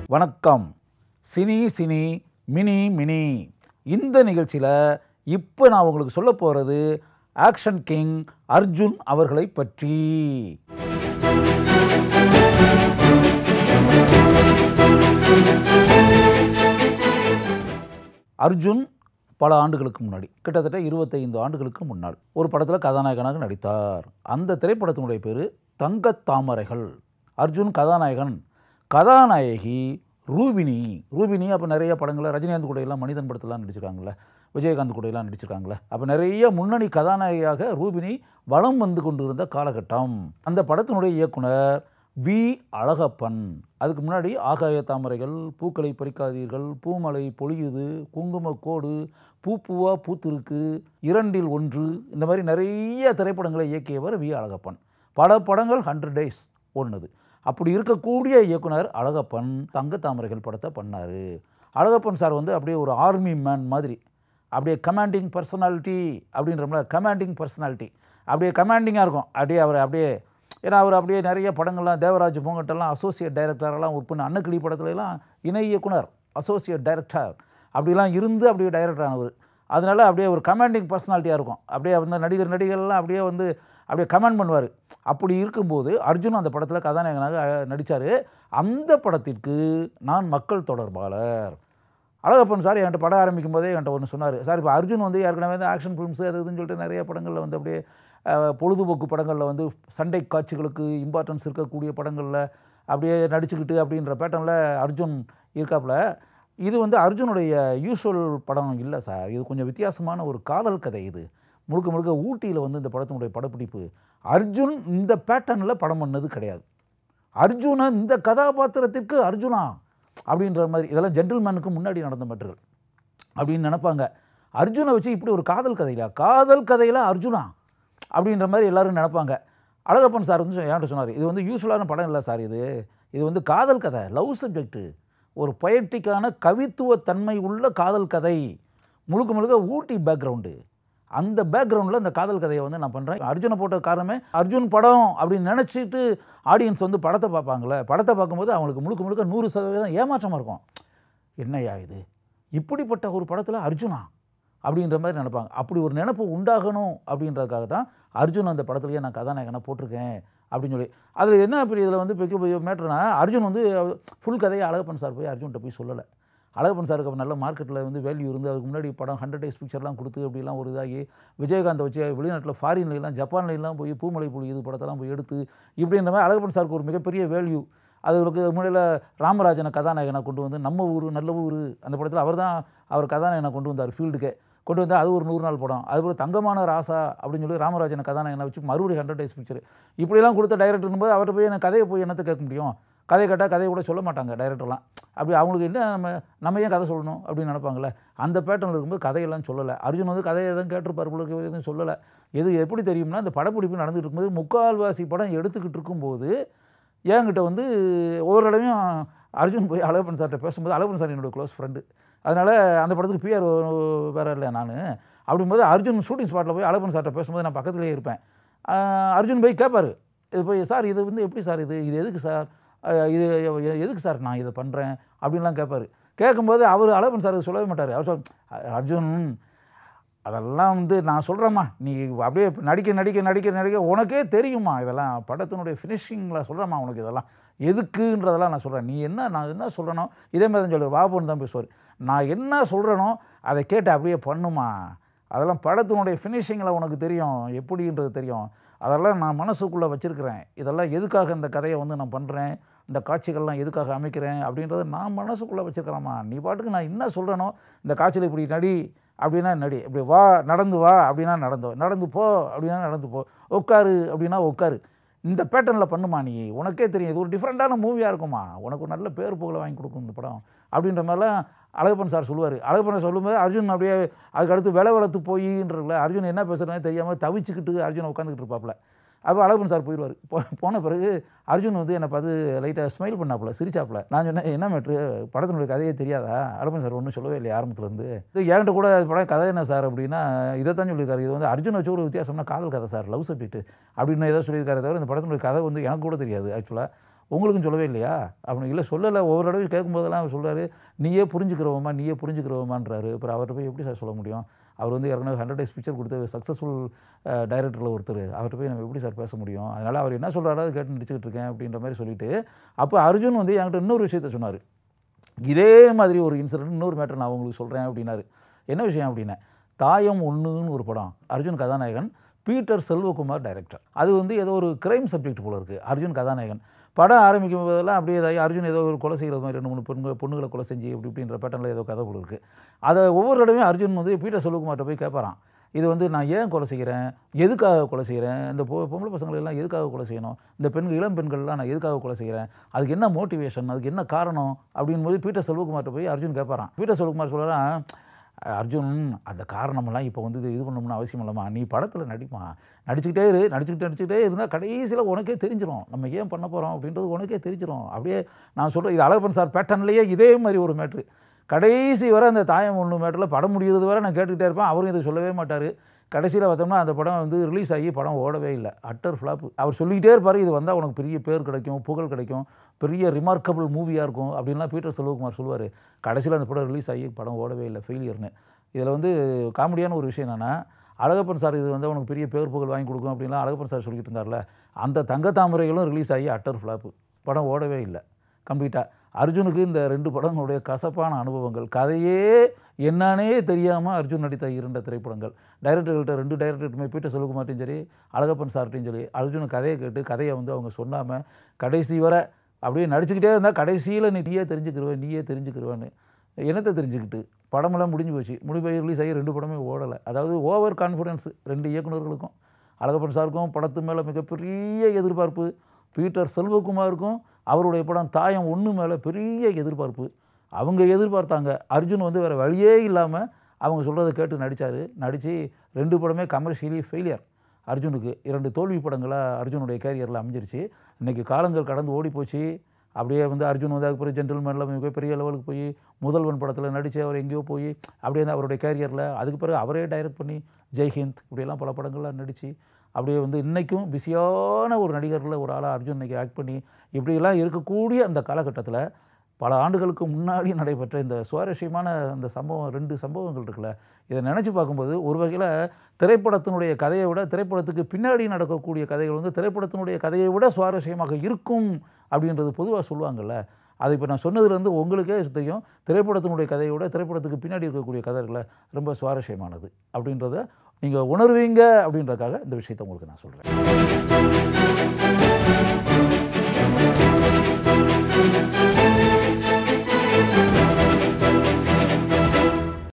வணக்கம் cine cine mini mini இந்த நிகழ்ச்சியில் இப்போ நான் உங்களுக்கு சொல்ல போகிறது ஆக்ஷன் கிங் அர்ஜுன் அவர்களை பற்றி அர்ஜுன் பல ஆண்டுகளுக்கு முன்னாடி கிட்டத்தட்ட இருபத்தைந்து ஆண்டுகளுக்கு முன்னால் ஒரு படத்தில் கதாநாயகனாக நடித்தார் அந்த திரைப்படத்தினுடைய பேர் தங்கத் தாமரைகள் அர்ஜுன் கதாநாயகன் கதாநாயகி ரூபினி ரூபினி அப்போ நிறைய படங்களில் ரஜினிகாந்த் கூட எல்லாம் மனிதன் படத்துலாம் நடிச்சிருக்காங்களே விஜயகாந்த் கூட எல்லாம் நடிச்சிருக்காங்களே அப்போ நிறைய முன்னணி கதாநாயகியாக ரூபினி வலம் வந்து கொண்டிருந்த காலகட்டம் அந்த படத்தினுடைய இயக்குனர் வி அழகப்பன் அதுக்கு முன்னாடி ஆகாய தாமரைகள் பூக்களை பறிக்காதீர்கள் பூமலை பொழியுது குங்கும கோடு பூ பூவா பூத்திருக்கு இரண்டில் ஒன்று இந்த மாதிரி நிறைய திரைப்படங்களை இயக்கியவர் வி அழகப்பன் பல படங்கள் ஹண்ட்ரட் டேஸ் ஓடுனது அப்படி இருக்கக்கூடிய இயக்குனர் அழகப்பன் தங்க தாமரைகள் படத்தை பண்ணார் அழகப்பன் சார் வந்து அப்படியே ஒரு ஆர்மி மேன் மாதிரி அப்படியே கமாண்டிங் பர்சனாலிட்டி அப்படின்றோம்ல கமாண்டிங் பர்சனாலிட்டி அப்படியே கமாண்டிங்காக இருக்கும் அப்படியே அவர் அப்படியே ஏன்னா அவர் அப்படியே நிறைய படங்கள்லாம் தேவராஜ் பூங்கட்டெல்லாம் அசோசியேட் டைரக்டரெல்லாம் ஒர்க் பண்ண அன்னக்கிளி படத்துலலாம் இணை இயக்குனர் அசோசியேட் டைரக்டர் அப்படிலாம் இருந்து அப்படியே டைரக்டர் ஆனவர் அதனால அப்படியே ஒரு கமாண்டிங் பர்சனாலிட்டியாக இருக்கும் அப்படியே வந்து நடிகர் நடிகர்லாம் அப்படியே வந்து அப்படியே கமெண்ட் பண்ணுவார் அப்படி இருக்கும்போது அர்ஜுன் அந்த படத்தில் கதாநாயகனாக நடித்தார் அந்த படத்திற்கு நான் மக்கள் தொடர்பாளர் அழகப்பன் சார் என்கிட்ட படம் ஆரம்பிக்கும் போதே என்கிட்ட ஒன்று சொன்னார் சார் இப்போ அர்ஜுன் வந்து ஏற்கனவே வந்து ஆக்ஷன் ஃபிலிம்ஸ் அது இதுன்னு சொல்லிட்டு நிறைய படங்களில் வந்து அப்படியே அஹ், பொழுதுபோக்கு படங்களில் வந்து சண்டை காட்சிகளுக்கு இம்பார்ட்டன்ஸ் இருக்கக்கூடிய படங்களில் அப்படியே நடிச்சுக்கிட்டு அப்படின்ற பேட்டர்னில் அர்ஜுன் இருக்காப்புல இது வந்து அர்ஜுனுடைய யூஸ்வல் படம் இல்லை சார் இது கொஞ்சம் வித்தியாசமான ஒரு காதல் கதை இது முழுக்க முழுக்க ஊட்டியில் வந்து இந்த படத்தினுடைய படப்பிடிப்பு அர்ஜுன் இந்த பேட்டர்னில் படம் பண்ணது கிடையாது அர்ஜுனா இந்த கதாபாத்திரத்திற்கு அர்ஜுனா அப்படின்ற மாதிரி இதெல்லாம் ஜென்டில்மேனுக்கு முன்னாடி நடந்த மேட்டர்கள் அப்படின்னு நினைப்பாங்க அர்ஜுனை வச்சு இப்படி ஒரு காதல் கதையில காதல் கதையில் அர்ஜுனா அப்படின்ற மாதிரி எல்லாரும் நினைப்பாங்க அழகப்பன் சார் வந்து என்கிட்ட சொன்னார் இது வந்து யூஸ்வலான படம் இல்லை சார் இது இது வந்து காதல் கதை லவ் சப்ஜெக்ட்டு ஒரு பொயட்டிக்கான கவித்துவ தன்மை உள்ள காதல் கதை முழுக்க முழுக்க ஊட்டி பேக்ரவுண்டு அந்த பேக்ரவுண்டில் இந்த காதல் கதையை வந்து நான் பண்ணுறேன் அர்ஜுனை போட்ட காரணமே அர்ஜுன் படம் அப்படின்னு நினச்சிட்டு ஆடியன்ஸ் வந்து படத்தை பார்ப்பாங்களே படத்தை பார்க்கும்போது அவங்களுக்கு முழுக்க முழுக்க நூறு சதவீதம் ஏமாற்றமாக இருக்கும் என்னையா இது இப்படிப்பட்ட ஒரு படத்தில் அர்ஜுனா அப்படின்ற மாதிரி நினைப்பாங்க அப்படி ஒரு நினப்பு உண்டாகணும் அப்படின்றதுக்காக தான் அர்ஜுன் அந்த படத்துலேயே நான் கதாநாயகனை போட்டிருக்கேன் அப்படின்னு சொல்லி அதில் என்ன பெரிய இதில் வந்து பெரிய மேட்ருனா அர்ஜுன் வந்து ஃபுல் கதையை அழகப்பன் சார் போய் அர்ஜுன்கிட்ட போய் சொல்லலை அழகப்பன் சாருக்கு அப்ப நல்ல மார்க்கெட்டில் வந்து வேல்யூ இருந்து அதுக்கு முன்னாடி படம் ஹண்ட்ரட் டேஸ் பிக்சர்லாம் கொடுத்து அப்படிலாம் ஒரு இதாகி விஜயகாந்தை வச்சு வெளிநாட்டில் ஃபாரின்லாம் ஜப்பான்லாம் போய் பூமலை புலி இது படத்தெல்லாம் போய் எடுத்து இப்படின்ற மாதிரி அழகப்பன் சாருக்கு ஒரு மிகப்பெரிய வேல்யூ அதுக்கு முன்னாடியில் ராமராஜனை கதாநாயகனை கொண்டு வந்து நம்ம ஊர் நல்ல ஊர் அந்த படத்தில் அவர் தான் அவர் கதாநாயகனை கொண்டு வந்தார் ஃபீல்டுக்கே கொண்டு வந்து அது ஒரு நூறு நாள் படம் அதுபோல் தங்கமான ராசா அப்படின்னு சொல்லி ராமராஜனை கதாநாயகனை வச்சு மறுபடியும் ஹண்ட்ரட் டேஸ் பிக்சர் இப்படிலாம் கொடுத்த டைரக்டர் போது அவர்கிட்ட போய் எனக்கு கதையை போய் என்னத்தை கேட்க முடியும் கதை கேட்டால் கதையை கூட சொல்ல மாட்டாங்க டைரக்டர்லாம் அப்படி அவங்களுக்கு என்ன நம்ம நம்ம ஏன் கதை சொல்லணும் அப்படின்னு நினைப்பாங்களே அந்த பேட்டர்னில் இருக்கும்போது கதையெல்லாம் சொல்லலை அர்ஜுன் வந்து கதையை எதுவும் கேட்டிருப்பார் போல இருக்கு, எதுவும் சொல்லலை எது எப்படி தெரியும்னா இந்த படப்பிடிப்பு நடந்துகிட்டு இருக்கும்போது முக்கால்வாசி படம் எடுத்துக்கிட்டு இருக்கும்போது என்கிட்ட வந்து ஒவ்வொரு தடவையும் அர்ஜுன் போய் அழகப்பன் சார்கிட்ட பேசும்போது அழகப்பன் சார் என்னோட க்ளோஸ் ஃப்ரெண்டு அதனால் அந்த படத்துக்கு பிஆர் வேறு இல்லை நான் அப்படிங்கும்போது அர்ஜுன் ஷூட்டிங் ஸ்பாட்டில் போய் அழகப்பன் சார்கிட்ட பேசும்போது நான் பக்கத்துலேயே இருப்பேன் ஆஹ் அர்ஜுன் போய் கேட்பார் இது போய் சார் இது வந்து எப்படி சார் இது இது எதுக்கு சார் அஹ் இது எ- எதுக்கு சார் நான் இதை பண்ணுறேன் அப்படின்லாம் கேட்பார் கேட்கும்போது அவர் அழகப்பன் சார் சொல்லவே மாட்டார் அவர் சொல் அர்ஜுன் அதெல்லாம் வந்து நான் சொல்கிறேம்மா நீ அப்படியே நடிக்க நடிக்க நடிக்க நடிக்க உனக்கே தெரியுமா இதெல்லாம் படத்தினுடைய ஃபினிஷிங்கில் சொல்கிறேம்மா உனக்கு இதெல்லாம் எதுக்குன்றதெல்லாம் நான் சொல்கிறேன் நீ என்ன நான் என்ன சொல்கிறேனோ இதே மாதிரி தான் சொல்லுவார் பாபுன்னு தான் பேசுவார் நான் என்ன சொல்கிறேனோ அதை கேட்டு அப்படியே பண்ணுமா அதெல்லாம் படத்தினுடைய ஃபினிஷிங்கில் உனக்கு தெரியும் எப்படின்றது தெரியும் அதெல்லாம் நான் மனசுக்குள்ளே வச்சுருக்கிறேன் இதெல்லாம் எதுக்காக இந்த கதையை வந்து நான் பண்ணுறேன் இந்த காட்சிகள்லாம் எதுக்காக அமைக்கிறேன் அப்படின்றத நான் மனசுக்குள்ளே வச்சுருக்கிறேம்மா நீ பாட்டுக்கு நான் என்ன சொல்கிறேனோ இந்த காட்சியில் இப்படி நடி அப்படின்னா நடி இப்படி வா நடந்து வா அப்படின்னா நடந்து வா. நடந்து போ அப்படின்னா நடந்து போ உட்காரு அப்படின்னா உட்காரு இந்த பேட்டர்னில் பண்ணுமா நீ உனக்கே தெரியும் இது ஒரு டிஃப்ரெண்ட்டான மூவியாக இருக்குமா உனக்கு ஒரு நல்ல பேர் புகழை வாங்கி கொடுக்கும் இந்த படம் அப்படின்ற மாதிரிலாம் அழகப்பன் சார் சொல்லுவார் அழகப்பன் சொல்லும்போது அர்ஜுன் அப்படியே அதுக்கு அடுத்து விலை வளர்த்து போயின்றல அர்ஜுன் என்ன பேசுகிறேன்னு தெரியாமல் தவிச்சுக்கிட்டு அர்ஜுன் உட்காந்துக்கிட்டு இருப்பாப்புல அப்போ அழகப்பன் சார் போயிடுவார் போ போன பிறகு அர்ஜுன் வந்து என்னை பார்த்து லைட்டாக ஸ்மைல் பண்ணாப்புல சிரிச்சாப்புல நான் சொன்னேன் என்ன மேட்ரு படத்தினுடைய கதையே தெரியாதா அழகப்பன் சார் ஒன்றும் சொல்லவே இல்லையா ஆரம்பத்துலேருந்து இது என்கிட்ட கூட படம் கதை என்ன சார் அப்படின்னா இதை தான் சொல்லியிருக்காரு இது வந்து அர்ஜுன் வச்சு ஒரு வித்தியாசம்னா காதல் கதை சார் லவ் சப்ஜெக்ட் அப்படின்னு ஏதோ சொல்லியிருக்காரு தவிர இந்த படத்தினுடைய கதை வந்து எனக்கு கூட தெரியாது ஆக்சுவலாக உங்களுக்கும் சொல்லவே இல்லையா அப்படின்னு இல்லை சொல்லலை ஒவ்வொரு தடவையும் கேட்கும்போதெல்லாம் அவர் சொல்கிறாரு நீயே புரிஞ்சுக்கிறவமா நீயே புரிஞ்சுக்கிறவமான்றாரு அப்புறம் அவர்கிட்ட போய் எப்படி சார் சொல்ல முடியும் அவர் வந்து ஏற்கனவே ஹண்ட்ரட் டேஸ் பிக்சர் கொடுத்த சக்ஸஸ்ஃபுல் டைரக்டரில் ஒருத்தர் அவர்கிட்ட போய் நம்ம எப்படி சார் பேச முடியும் அதனால் அவர் என்ன சொல்கிறாரோ அதை கேட்டு நடிச்சுக்கிட்டு இருக்கேன் அப்படின்ற மாதிரி சொல்லிட்டு அப்போ அர்ஜுன் வந்து என்கிட்ட இன்னொரு விஷயத்த சொன்னார் இதே மாதிரி ஒரு இன்சிடென்ட் இன்னொரு மேட்டர் நான் உங்களுக்கு சொல்கிறேன் அப்படின்னாரு என்ன விஷயம் அப்படின்னா தாயம் ஒன்றுன்னு ஒரு படம் அர்ஜுன் கதாநாயகன் பீட்டர் செல்வகுமார் டைரக்டர் அது வந்து ஏதோ ஒரு கிரைம் சப்ஜெக்ட் போல இருக்குது அர்ஜுன் கதாநாயகன் படம் ஆரம்பிக்கும் போதெல்லாம் அப்படியே ஏதாவது அர்ஜுன் ஏதோ ஒரு கொலை செய்கிறது மாதிரி ரெண்டு மூணு பெண்கள் பொண்ணுகளை கொலை செஞ்சு இப்படி இப்படின்ற பேட்டர்னில் ஏதோ கதை போல இருக்குது அதை ஒவ்வொரு தடவையும் அர்ஜுன் வந்து பீட்டர் செல்வகுமார்கிட்ட போய் கேட்பாரான் இது வந்து நான் ஏன் கொலை செய்கிறேன் எதுக்காக கொலை செய்கிறேன் இந்த பொ பொம்பளை பசங்களை எல்லாம் எதுக்காக கொலை செய்யணும் இந்த பெண்கள் இளம் பெண்கள்லாம் நான் எதுக்காக கொலை செய்கிறேன் அதுக்கு என்ன மோட்டிவேஷன் அதுக்கு என்ன காரணம் அப்படின் போது பீட்டர் செல்வகுமார்கிட்ட போய் அர்ஜுன் கேட்பாரான் பீட்டர் செல்வகுமார் சொல்கிறான் அர்ஜுன் அந்த காரணமெல்லாம் இப்போ வந்து இது இது பண்ணணும்னு அவசியம் இல்லைம்மா நீ படத்தில் நடிப்பா நடிச்சுக்கிட்டே இரு நடிச்சுக்கிட்டே நடிச்சுக்கிட்டே இருந்தால் கடைசியில் உனக்கே தெரிஞ்சிடும் நம்ம ஏன் பண்ண போகிறோம் அப்படின்றது உனக்கே தெரிஞ்சிடும் அப்படியே நான் சொல்கிறேன் இது அழகப்பன் சார் பேட்டர்ன்லேயே இதே மாதிரி ஒரு மேட்ரு கடைசி வரை அந்த தாயம் ஒன்று மேட்டரில் படம் முடிகிறது வரை நான் கேட்டுக்கிட்டே இருப்பேன் அவரும் இதை சொல்லவே மாட்டார் கடைசியில் பார்த்தோம்னா அந்த படம் வந்து ரிலீஸ் ஆகி படம் ஓடவே இல்லை அட்டர் ஃப்ளாப்பு அவர் சொல்லிக்கிட்டே இருப்பார் இது வந்தால் உனக்கு பெரிய பேர் கிடைக்கும் புகழ் கிடைக்கும் பெரிய ரிமார்க்கபிள் மூவியாக இருக்கும் அப்படின்லாம் பீட்டர் செல்வகுமார் சொல்லுவார் கடைசியில் அந்த படம் ரிலீஸ் ஆகி படம் ஓடவே இல்லை ஃபெயிலியர்னு இதில் வந்து காமெடியான ஒரு விஷயம் என்னென்னா அழகப்பன் சார் இது வந்து அவனுக்கு பெரிய பேர் புகழ் வாங்கி கொடுக்கும் அப்படின்லாம் அழகப்பன் சார் சொல்லிட்டு இருந்தார்ல அந்த தங்க தாமரைகளும் ரிலீஸ் ஆகி அட்டர் ஃப்ளாப்பு படம் ஓடவே இல்லை கம்ப்ளீட்டாக அர்ஜுனுக்கு இந்த ரெண்டு படங்களுடைய கசப்பான அனுபவங்கள் கதையே என்னன்னே தெரியாமல் அர்ஜுன் நடித்த இரண்டு திரைப்படங்கள் டைரக்டர்கள்ட்ட ரெண்டு டைரக்டர்ட்டுமே பீட்டர் செல்வகுமார்ட்டையும் சரி அழகப்பன் சார்ட்டையும் சரி அர்ஜுன் கதையை கேட்டு கதையை வந்து அவங்க சொன்னாமல் கடைசி வரை அப்படியே நடிச்சுக்கிட்டே இருந்தால் கடைசியில் நீ நீயே தெரிஞ்சுக்கிருவ நீயே தெரிஞ்சுக்கிருவேன்னு என்னத்தை தெரிஞ்சுக்கிட்டு படமெல்லாம் முடிஞ்சு போச்சு முடிவு ரிலீஸ் ஆகி ரெண்டு படமே ஓடலை அதாவது ஓவர் கான்ஃபிடன்ஸ் ரெண்டு இயக்குநர்களுக்கும் அழகப்பன் சாருக்கும் படத்து மேலே மிகப்பெரிய எதிர்பார்ப்பு பீட்டர் செல்வகுமாருக்கும் அவருடைய படம் தாயம் ஒன்று மேலே பெரிய எதிர்பார்ப்பு அவங்க எதிர்பார்த்தாங்க அர்ஜுன் வந்து வேறு வழியே இல்லாமல் அவங்க சொல்கிறத கேட்டு நடித்தார் நடித்து ரெண்டு படமே கமர்ஷியலி ஃபெயிலியர் அர்ஜுனுக்கு இரண்டு தோல்வி படங்களாக அர்ஜுனுடைய கேரியரில் அமைஞ்சிருச்சு இன்றைக்கி காலங்கள் கடந்து ஓடி போச்சு அப்படியே வந்து அர்ஜுன் வந்து அதுக்கப்புறம் ஜென்டில்மேனில் மிகப்பெரிய லெவலுக்கு போய் முதல்வன் படத்தில் நடித்து அவர் எங்கேயோ போய் அப்படியே வந்து அவருடைய கேரியரில் அதுக்கு பிறகு அவரே டைரக்ட் பண்ணி ஜெய்ஹிந்த் இப்படியெல்லாம் பல படங்கள்லாம் நடித்து அப்படியே வந்து இன்றைக்கும் பிஸியான ஒரு நடிகரில் ஒரு ஆளாக அர்ஜுன் இன்றைக்கி ஆக்ட் பண்ணி இப்படியெல்லாம் இருக்கக்கூடிய அந்த காலகட்டத்தில் பல ஆண்டுகளுக்கு முன்னாடி நடைபெற்ற இந்த சுவாரஸ்யமான அந்த சம்பவம் ரெண்டு சம்பவங்கள் இருக்குல்ல இதை நினச்சி பார்க்கும்போது ஒரு வகையில் திரைப்படத்தினுடைய கதையை விட திரைப்படத்துக்கு பின்னாடி நடக்கக்கூடிய கதைகள் வந்து திரைப்படத்தினுடைய கதையை விட சுவாரஸ்யமாக இருக்கும் அப்படின்றது பொதுவாக சொல்லுவாங்கள்ல அது இப்போ நான் சொன்னதுலேருந்து உங்களுக்கே தெரியும் திரைப்படத்தினுடைய கதையை விட திரைப்படத்துக்கு பின்னாடி இருக்கக்கூடிய கதைகளை ரொம்ப சுவாரஸ்யமானது அப்படின்றத நீங்கள் உணர்வீங்க அப்படின்றதுக்காக இந்த விஷயத்தை உங்களுக்கு நான் சொல்கிறேன்